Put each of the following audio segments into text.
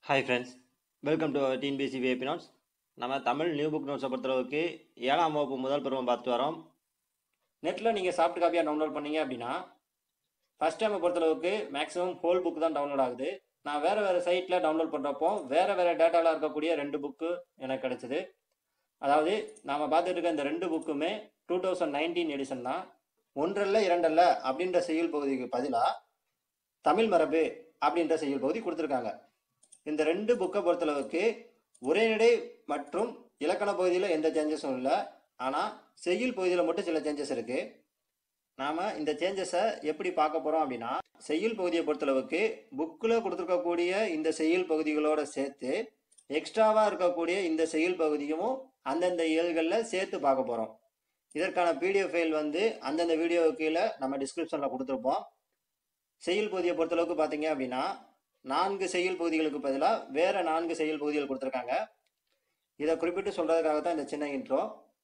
hi friends welcome to TNPSC VIP notes நம்ம Tamil new book நோட்ஸை பொறுத்தளவுக்கு ஏழாம் வகுப்பு முதல் பருவம் பார்த்துட்டு வரோம் நெட்டில் நீங்கள் சாஃப்ட் காப்பியாக டவுன்லோட் பண்ணீங்க அப்படின்னா ஃபஸ்ட் டைமை பொறுத்தளவுக்கு மேக்ஸிமம் ஹோல் புக் தான் டவுன்லோட் ஆகுது நான் வேறு வேறு சைட்டில் டவுன்லோட் பண்ணுறப்போ வேறு வேறு டேட்டாவில் இருக்கக்கூடிய ரெண்டு புக்கு எனக்கு கிடைச்சிது அதாவது நாம் பார்த்துட்டு இருக்க இந்த ரெண்டு புக்குமே டூ தௌசண்ட் நைன்டீன் எடிஷன் தான் ஒன்றல்ல இரண்டல்ல அப்படின்ற செய்யுள் பகுதிக்கு பதிலாக தமிழ் மரபு அப்படின்ற செய்யுள் பகுதி கொடுத்துருக்காங்க இந்த ரெண்டு புக்கை பொறுத்தளவுக்கு உரைநடை மற்றும் இலக்கண பகுதியில் எந்த சேஞ்சஸும் இல்லை ஆனால் செய்யுள் பகுதியில் மட்டும் சில சேஞ்சஸ் இருக்குது நாம் இந்த சேஞ்சஸை எப்படி பார்க்க போகிறோம் அப்படின்னா செய்யுள் பகுதியை பொறுத்தளவுக்கு புக்கில் கொடுத்துருக்கக்கூடிய இந்த செய்யுள் பகுதிகளோட சேர்த்து எக்ஸ்ட்ராவாக இருக்கக்கூடிய இந்த செய்யுள் பகுதியும் அந்தந்த இயல்களில் சேர்த்து பார்க்க போகிறோம் இதற்கான பிடிஎஃப் ஃபைல் வந்து அந்தந்த வீடியோ கீழே நம்ம டிஸ்கிரிப்ஷனில் கொடுத்துருப்போம் செய்யுள் பகுதியை பொறுத்தளவுக்கு பார்த்தீங்க அப்படின்னா நான்கு செய்யுள் பகுதிகளுக்கு பதிலாக வேறு நான்கு செய்யுள் பகுதிகள் கொடுத்துருக்காங்க இதை குறிப்பிட்டு சொல்கிறதுக்காக தான் இந்த சின்ன இன்ட்ரோ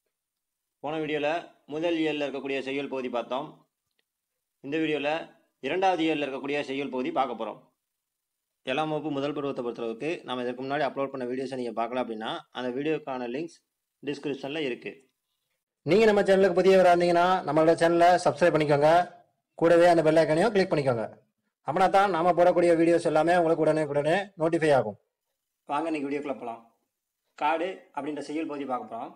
போன வீடியோவில் முதல் இயலில் இருக்கக்கூடிய செய்யுள் பகுதி பார்த்தோம் இந்த வீடியோவில் இரண்டாவது இயலில் இருக்கக்கூடிய செய்யுள் பகுதி பார்க்க போகிறோம் ஏழாம் வகுப்பு முதல் பருவத்தை பொறுத்தளவுக்கு நம்ம இதற்கு முன்னாடி அப்லோட் பண்ண வீடியோஸை நீங்கள் பார்க்கல அப்படின்னா அந்த வீடியோக்கான லிங்க்ஸ் டிஸ்கிரிப்ஷனில் இருக்குது நீங்கள் நம்ம சேனலுக்கு புதியவராக இருந்தீங்கன்னா நம்மளோட சேனலை சப்ஸ்கிரைப் பண்ணிக்கோங்க கூடவே அந்த பெல் ஐக்கனையும் கிளிக் பண்ணிக்கோங்க அப்படின்னா தான் நாம போடக்கூடிய வீடியோஸ் எல்லாமே உங்களுக்கு உடனே உடனே நோட்டிஃபை ஆகும் வாங்க இன்னைக்கு வீடியோக்குள்ள போகலாம் காடு அப்படின்ற செய்யுள் பகுதி பார்க்க போகிறோம்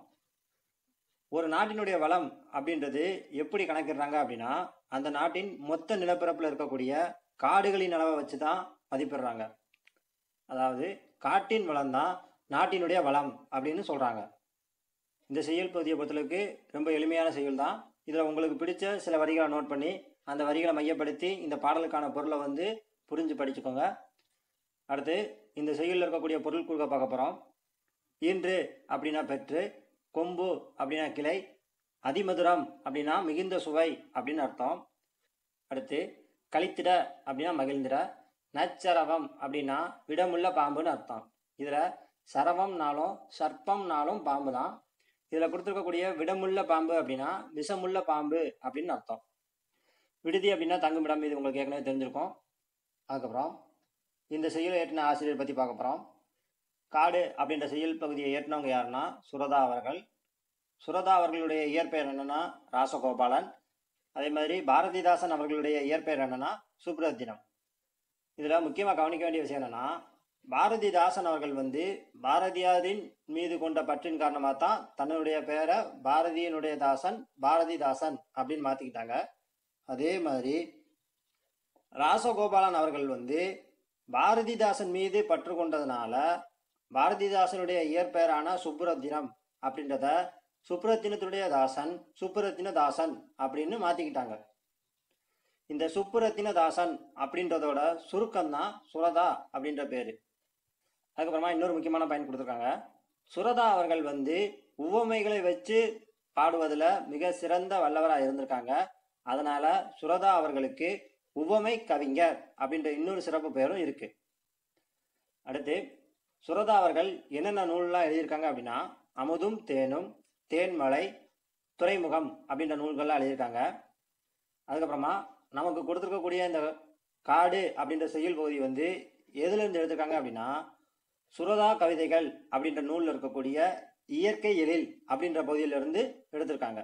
ஒரு நாட்டினுடைய வளம் அப்படின்றது எப்படி கணக்கிடுறாங்க அப்படின்னா அந்த நாட்டின் மொத்த நிலப்பரப்பில் இருக்கக்கூடிய காடுகளின் அளவை வச்சு தான் மதிப்பிடுறாங்க அதாவது காட்டின் வளம் தான் நாட்டினுடைய வளம் அப்படின்னு சொல்கிறாங்க இந்த செய்யுள் பகுதியை பொறுத்தளவுக்கு ரொம்ப எளிமையான செய்யுள் தான் இதில் உங்களுக்கு பிடிச்ச சில வரிகளை நோட் பண்ணி அந்த வரிகளை மையப்படுத்தி இந்த பாடலுக்கான பொருளை வந்து புரிஞ்சு படிச்சுக்கோங்க அடுத்து இந்த செய்யுளில் இருக்கக்கூடிய பொருள் குழுக்க பார்க்க போகிறோம் ஈன்று அப்படின்னா பெற்று கொம்பு அப்படின்னா கிளை அதிமதுரம் அப்படின்னா மிகுந்த சுவை அப்படின்னு அர்த்தம் அடுத்து கழித்திட அப்படின்னா மகிழ்ந்திட நச்சரவம் அப்படின்னா விடமுள்ள பாம்புன்னு அர்த்தம் இதில் சரவம்னாலும் சர்ப்பம்னாலும் பாம்பு தான் இதில் கொடுத்துருக்கக்கூடிய விடமுள்ள பாம்பு அப்படின்னா விஷமுள்ள பாம்பு அப்படின்னு அர்த்தம் விடுதி அப்படின்னா தங்குமிடம் இது உங்களுக்கு ஏற்கனவே தெரிஞ்சிருக்கும் அதுக்கப்புறம் இந்த செயலை ஏற்றின ஆசிரியர் பற்றி பார்க்க போகிறோம் காடு அப்படின்ற செயல் பகுதியை ஏற்றினவங்க யாருன்னா சுரதா அவர்கள் சுரதா அவர்களுடைய இயற்பெயர் என்னன்னா ராசகோபாலன் அதே மாதிரி பாரதிதாசன் அவர்களுடைய இயற்பெயர் என்னன்னா சுப்ரத்தினம் இதில் முக்கியமாக கவனிக்க வேண்டிய விஷயம் என்னன்னா பாரதிதாசன் அவர்கள் வந்து பாரதியாரின் மீது கொண்ட பற்றின் காரணமாக தான் தன்னுடைய பெயரை பாரதியினுடைய தாசன் பாரதிதாசன் அப்படின்னு மாற்றிக்கிட்டாங்க அதே மாதிரி ராசகோபாலன் அவர்கள் வந்து பாரதிதாசன் மீது பற்று கொண்டதுனால பாரதிதாசனுடைய இயற்பெயரான சுப்புரத்தினம் அப்படின்றத சுப்புரத்தினத்துடைய தாசன் சுப்புரத்தின தாசன் அப்படின்னு மாற்றிக்கிட்டாங்க இந்த சுப்புரத்தின தாசன் அப்படின்றதோட சுருக்கம் தான் சுரதா அப்படின்ற பேர் அதுக்கப்புறமா இன்னொரு முக்கியமான பயன் கொடுத்துருக்காங்க சுரதா அவர்கள் வந்து உவமைகளை வச்சு பாடுவதில் மிக சிறந்த வல்லவராக இருந்திருக்காங்க அதனால சுரதா அவர்களுக்கு உவமை கவிஞர் அப்படின்ற இன்னொரு சிறப்பு பெயரும் இருக்கு அடுத்து சுரதா அவர்கள் என்னென்ன நூல்லாம் எழுதியிருக்காங்க அப்படின்னா அமுதும் தேனும் தேன்மலை துறைமுகம் அப்படின்ற நூல்கள்லாம் எழுதியிருக்காங்க அதுக்கப்புறமா நமக்கு கொடுத்துருக்கக்கூடிய இந்த காடு அப்படின்ற செய்யுள் பகுதி வந்து எதுலேருந்து எடுத்திருக்காங்க அப்படின்னா சுரதா கவிதைகள் அப்படின்ற நூலில் இருக்கக்கூடிய இயற்கை எழில் அப்படின்ற பகுதியிலிருந்து எடுத்திருக்காங்க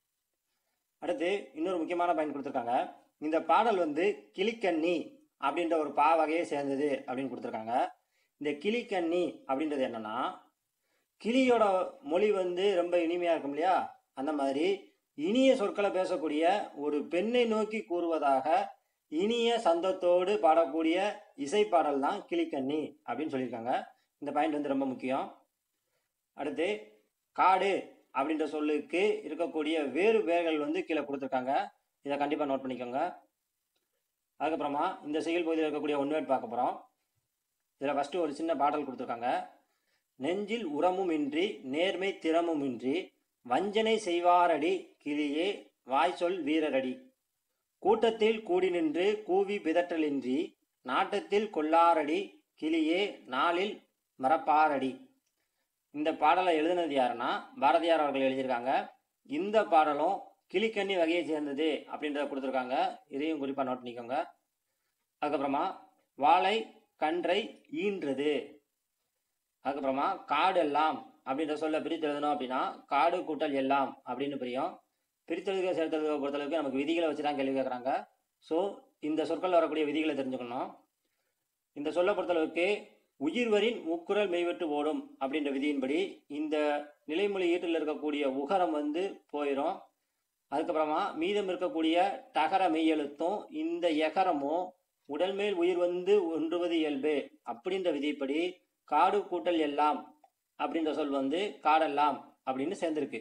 அடுத்து இன்னொரு முக்கியமான பயன் கொடுத்துருக்காங்க இந்த பாடல் வந்து கிளிக்கண்ணி அப்படின்ற ஒரு பா வகையை சேர்ந்தது அப்படின்னு கொடுத்துருக்காங்க இந்த கிளிக்கண்ணி அப்படின்றது என்னன்னா கிளியோட மொழி வந்து ரொம்ப இனிமையா இருக்கும் இல்லையா அந்த மாதிரி இனிய சொற்களை பேசக்கூடிய ஒரு பெண்ணை நோக்கி கூறுவதாக இனிய சந்தத்தோடு பாடக்கூடிய இசைப்பாடல் தான் கிளிக்கண்ணி அப்படின்னு சொல்லியிருக்காங்க இந்த பாயிண்ட் வந்து ரொம்ப முக்கியம் அடுத்து காடு அப்படின்ற சொல்லுக்கு இருக்கக்கூடிய வேறு பெயர்கள் வந்து கீழே கொடுத்துருக்காங்க இதை கண்டிப்பாக நோட் பண்ணிக்கோங்க அதுக்கப்புறமா இந்த செயல் பகுதியில் இருக்கக்கூடிய ஒன்வேட் பார்க்க போகிறோம் இதில் ஃபஸ்ட்டு ஒரு சின்ன பாடல் கொடுத்துருக்காங்க நெஞ்சில் உரமும் இன்றி நேர்மை திறமும் இன்றி வஞ்சனை செய்வாரடி கிளியே வாய் சொல் வீரரடி கூட்டத்தில் கூடி நின்று கூவி பிதற்றலின்றி நாட்டத்தில் கொள்ளாரடி கிளியே நாளில் மரப்பாரடி இந்த பாடலை எழுதினது யாருன்னா பாரதியார் அவர்கள் எழுதியிருக்காங்க இந்த பாடலும் கிளிக்கண்ணி வகையை சேர்ந்தது அப்படின்றத கொடுத்துருக்காங்க இதையும் குறிப்பாக நோட் பண்ணிக்கோங்க அதுக்கப்புறமா வாழை கன்றை ஈன்றது அதுக்கப்புறமா காடெல்லாம் அப்படின்ற சொல்ல பிரித்து எழுதணும் அப்படின்னா காடு கூட்டல் எல்லாம் அப்படின்னு புரியும் பிரித்தெழுதுக சேர்த்தெழுதுக பொறுத்தளவுக்கு நமக்கு விதிகளை வச்சு தான் கேள்வி கேட்குறாங்க ஸோ இந்த சொற்கள் வரக்கூடிய விதிகளை தெரிஞ்சுக்கணும் இந்த சொல்ல பொறுத்தளவுக்கு உயிர்வரின் முக்குரல் மெய்வெட்டு ஓடும் அப்படின்ற விதியின்படி இந்த நிலைமொழி ஈட்டில் இருக்கக்கூடிய உகரம் வந்து போயிடும் அதுக்கப்புறமா மீதம் இருக்கக்கூடிய டகர மெய்யெழுத்தும் இந்த எகரமும் உடல் மேல் உயிர் வந்து ஒன்றுவது இயல்பு அப்படின்ற விதிப்படி காடு கூட்டல் எல்லாம் அப்படின்ற சொல் வந்து காடெல்லாம் அப்படின்னு சேர்ந்திருக்கு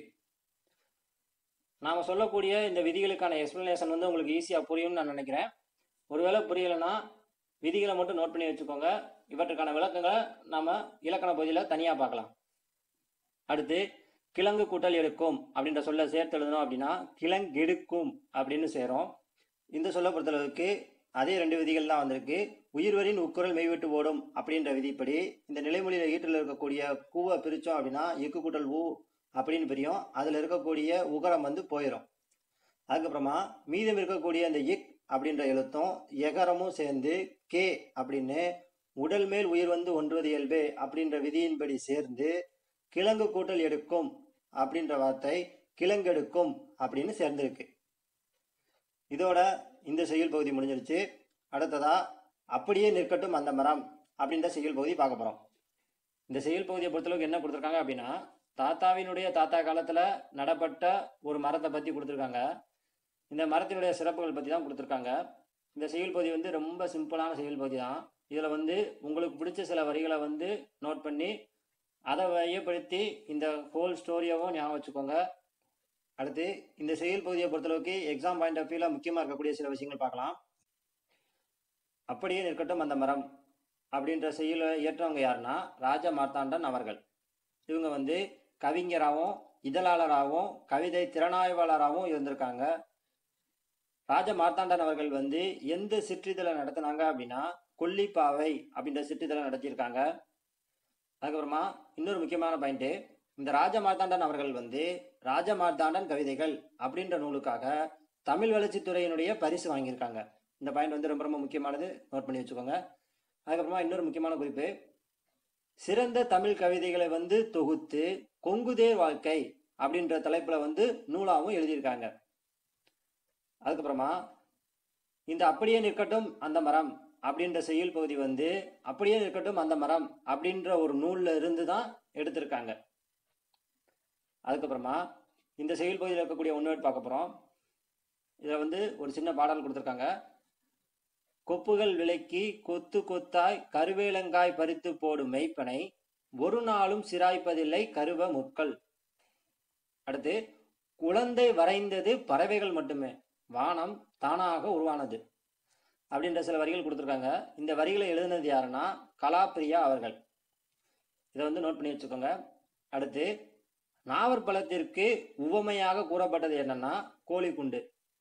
நாம சொல்லக்கூடிய இந்த விதிகளுக்கான எக்ஸ்பிளனேஷன் வந்து உங்களுக்கு ஈஸியாக புரியும்னு நான் நினைக்கிறேன் ஒருவேளை புரியலைன்னா விதிகளை மட்டும் நோட் பண்ணி வச்சுக்கோங்க இவற்றுக்கான விளக்கங்களை நாம இலக்கண பகுதியில் தனியாக பார்க்கலாம் அடுத்து கிழங்கு கூட்டல் எடுக்கும் அப்படின்ற சொல்ல சேர்த்து எழுதணும் அப்படின்னா கிழங்கெடுக்கும் அப்படின்னு சேரும் இந்த சொல்ல பொறுத்தளவுக்கு அதே ரெண்டு விதிகள் தான் வந்திருக்கு உயிர்வரின் உக்குரல் மெய்விட்டு ஓடும் அப்படின்ற விதிப்படி இந்த நிலைமொழியில் ஈட்டில் இருக்கக்கூடிய கூவை பிரித்தோம் அப்படின்னா இக்கு கூட்டல் ஊ அப்படின்னு பிரியும் அதில் இருக்கக்கூடிய உகரம் வந்து போயிடும் அதுக்கப்புறமா மீதம் இருக்கக்கூடிய அந்த இக் அப்படின்ற எழுத்தும் எகரமும் சேர்ந்து கே அப்படின்னு உடல் மேல் உயிர் வந்து ஒன்றுவது இயல்பு அப்படின்ற விதியின்படி சேர்ந்து கிழங்கு கூட்டல் எடுக்கும் அப்படின்ற வார்த்தை கிழங்கெடுக்கும் அப்படின்னு சேர்ந்திருக்கு இதோட இந்த செயல் பகுதி முடிஞ்சிருச்சு அடுத்ததா அப்படியே நிற்கட்டும் அந்த மரம் அப்படின்ற செயல் பகுதி பார்க்க போறோம் இந்த செயல் பகுதியை பொறுத்தளவுக்கு என்ன கொடுத்துருக்காங்க அப்படின்னா தாத்தாவினுடைய தாத்தா காலத்துல நடப்பட்ட ஒரு மரத்தை பத்தி கொடுத்துருக்காங்க இந்த மரத்தினுடைய சிறப்புகள் பத்தி தான் கொடுத்துருக்காங்க இந்த செயல் பகுதி வந்து ரொம்ப சிம்பிளான செயல் பகுதி தான் இதுல வந்து உங்களுக்கு பிடிச்ச சில வரிகளை வந்து நோட் பண்ணி அதை மையப்படுத்தி இந்த ஹோல் ஸ்டோரியாவும் ஞாபகம் வச்சுக்கோங்க அடுத்து இந்த செயல் பகுதியை பொறுத்தளவுக்கு எக்ஸாம் பாயிண்ட் ஆஃப் வியூல முக்கியமாக இருக்கக்கூடிய சில விஷயங்கள் பார்க்கலாம் அப்படியே நிற்கட்டும் அந்த மரம் அப்படின்ற செயலை இயற்றவங்க யாருன்னா ராஜ மார்த்தாண்டன் அவர்கள் இவங்க வந்து கவிஞராகவும் இதழாளராகவும் கவிதை திறனாய்வாளராகவும் இருந்திருக்காங்க ராஜ மார்த்தாண்டன் அவர்கள் வந்து எந்த சிற்றிதழை நடத்தினாங்க அப்படின்னா கொல்லிப்பாவை அப்படின்ற சிற்றிதழை நடத்தியிருக்காங்க அதுக்கப்புறமா இன்னொரு முக்கியமான பாயிண்ட் இந்த ராஜ மார்த்தாண்டன் அவர்கள் வந்து ராஜ மார்த்தாண்டன் கவிதைகள் அப்படின்ற நூலுக்காக தமிழ் வளர்ச்சித்துறையினுடைய பரிசு வாங்கியிருக்காங்க இந்த பாயிண்ட் வந்து ரொம்ப ரொம்ப முக்கியமானது நோட் பண்ணி வச்சுக்கோங்க அதுக்கப்புறமா இன்னொரு முக்கியமான குறிப்பு சிறந்த தமிழ் கவிதைகளை வந்து தொகுத்து கொங்குதேர் வாழ்க்கை அப்படின்ற தலைப்புல வந்து நூலாவும் எழுதியிருக்காங்க அதுக்கப்புறமா இந்த அப்படியே நிற்கட்டும் அந்த மரம் அப்படின்ற செயல் பகுதி வந்து அப்படியே இருக்கட்டும் அந்த மரம் அப்படின்ற ஒரு நூல்ல இருந்து தான் எடுத்திருக்காங்க அதுக்கப்புறமா இந்த செயல் பகுதியில் இருக்கக்கூடிய ஒன்று பார்க்க போறோம் இதில் வந்து ஒரு சின்ன பாடல் கொடுத்துருக்காங்க கொப்புகள் விலக்கி கொத்து கொத்தாய் கருவேலங்காய் பறித்து போடும் மெய்ப்பனை ஒரு நாளும் சிராய்ப்பதில்லை கருவ முற்கள் அடுத்து குழந்தை வரைந்தது பறவைகள் மட்டுமே வானம் தானாக உருவானது அப்படின்ற சில வரிகள் கொடுத்துருக்காங்க இந்த வரிகளை எழுதினது யாருன்னா கலாப்பிரியா அவர்கள் இதை வந்து நோட் பண்ணி வச்சுக்கோங்க அடுத்து நாவற்பழத்திற்கு உவமையாக கூறப்பட்டது என்னன்னா கோழிக்குண்டு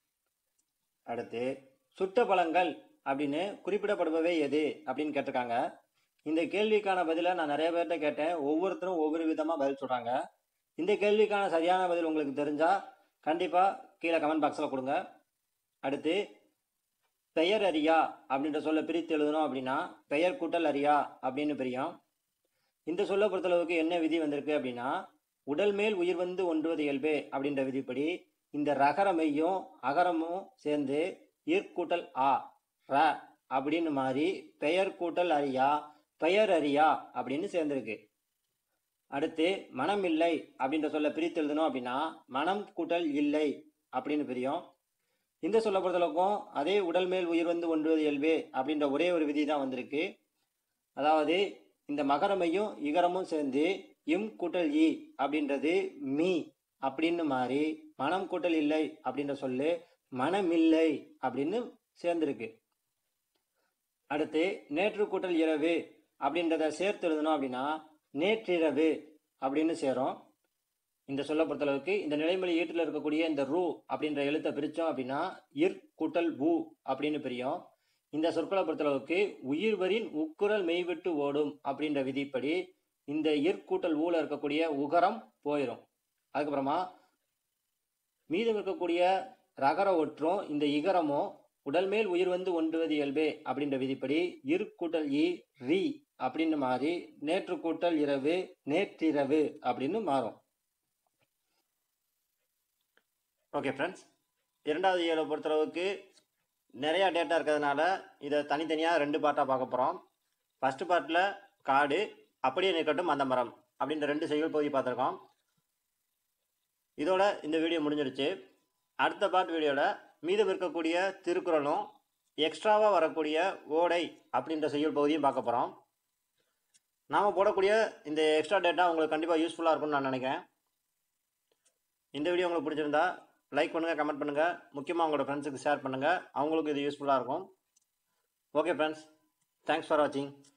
அடுத்து சுட்ட பழங்கள் அப்படின்னு குறிப்பிடப்படுபவை எது அப்படின்னு கேட்டிருக்காங்க இந்த கேள்விக்கான பதிலை நான் நிறைய பேர்கிட்ட கேட்டேன் ஒவ்வொருத்தரும் ஒவ்வொரு விதமாக பதில் சொல்கிறாங்க இந்த கேள்விக்கான சரியான பதில் உங்களுக்கு தெரிஞ்சா கண்டிப்பாக கீழே கமெண்ட் பாக்ஸில் கொடுங்க அடுத்து பெயர் அறியா அப்படின்ற சொல்ல பிரித்து எழுதணும் அப்படின்னா பெயர் கூட்டல் அறியா அப்படின்னு பிரியும் இந்த சொல்ல பொறுத்தளவுக்கு என்ன விதி வந்திருக்கு அப்படின்னா உடல் மேல் உயிர் வந்து ஒன்றுவது இயல்பு அப்படின்ற விதிப்படி இந்த ரகரமையும் அகரமும் சேர்ந்து ஈர்க்கூட்டல் ஆ ர அப்படின்னு மாறி பெயர் கூட்டல் அறியா பெயர் அறியா அப்படின்னு சேர்ந்திருக்கு அடுத்து மனம் இல்லை அப்படின்ற சொல்ல பிரித்து எழுதணும் அப்படின்னா மனம் கூட்டல் இல்லை அப்படின்னு பிரியும் இந்த சொல்ல பொறுத்தளவுக்கும் அதே உடல் மேல் உயிர் வந்து ஒன்றுவது இயல்பு அப்படின்ற ஒரே ஒரு விதி தான் வந்திருக்கு அதாவது இந்த மகரமையும் இகரமும் சேர்ந்து இம் கூட்டல் இ அப்படின்றது மீ அப்படின்னு மாறி மனம் கூட்டல் இல்லை அப்படின்ற சொல்லு மனமில்லை அப்படின்னு சேர்ந்திருக்கு அடுத்து நேற்று கூட்டல் இரவு அப்படின்றத சேர்த்து எழுதணும் அப்படின்னா நேற்றிரவு அப்படின்னு சேரும் இந்த சொல்ல பொறுத்தளவுக்கு இந்த நிலைமொழி ஈட்டில் இருக்கக்கூடிய இந்த ரூ அப்படின்ற எழுத்தை பிரித்தோம் அப்படின்னா இர் கூட்டல் ஊ அப்படின்னு பிரியும் இந்த சொற்களை பொறுத்தளவுக்கு உயிர்வரின் உக்குரல் மெய்விட்டு ஓடும் அப்படின்ற விதிப்படி இந்த இர் கூட்டல் ஊல இருக்கக்கூடிய உகரம் போயிடும் அதுக்கப்புறமா மீதம் இருக்கக்கூடிய ரகர ஒற்றும் இந்த இகரமும் உடல் மேல் உயிர் வந்து ஒன்றுவது இயல்பே அப்படின்ற விதிப்படி இரு கூட்டல் இ ரி அப்படின்னு மாறி நேற்று கூட்டல் இரவு நேற்றிரவு அப்படின்னு மாறும் ஓகே ஃப்ரெண்ட்ஸ் இரண்டாவது இயலை பொறுத்தளவுக்கு நிறையா டேட்டா இருக்கிறதுனால இதை தனித்தனியாக ரெண்டு பார்ட்டாக பார்க்க போகிறோம் ஃபஸ்ட்டு பார்ட்டில் காடு அப்படியே நிற்கட்டும் அந்த மரம் அப்படின்ற ரெண்டு செய்யுள் பகுதி பார்த்துருக்கோம் இதோட இந்த வீடியோ முடிஞ்சிருச்சு அடுத்த பார்ட் வீடியோவில் மீதம் இருக்கக்கூடிய திருக்குறளும் எக்ஸ்ட்ராவாக வரக்கூடிய ஓடை அப்படின்ற செய்யுள் பகுதியும் பார்க்க போகிறோம் நாம் போடக்கூடிய இந்த எக்ஸ்ட்ரா டேட்டா உங்களுக்கு கண்டிப்பாக யூஸ்ஃபுல்லாக இருக்கும்னு நான் நினைக்கிறேன் இந்த வீடியோ உங்களுக்கு பிடிச்சிருந்தா லைக் பண்ணுங்கள் கமெண்ட் பண்ணுங்கள் முக்கியமாக உங்களோட ஃப்ரெண்ட்ஸுக்கு ஷேர் பண்ணுங்கள் அவங்களுக்கும் இது யூஸ்ஃபுல்லாக இருக்கும் ஓகே ஃப்ரெண்ட்ஸ் தேங்க்ஸ் ஃபார் வாட்சிங்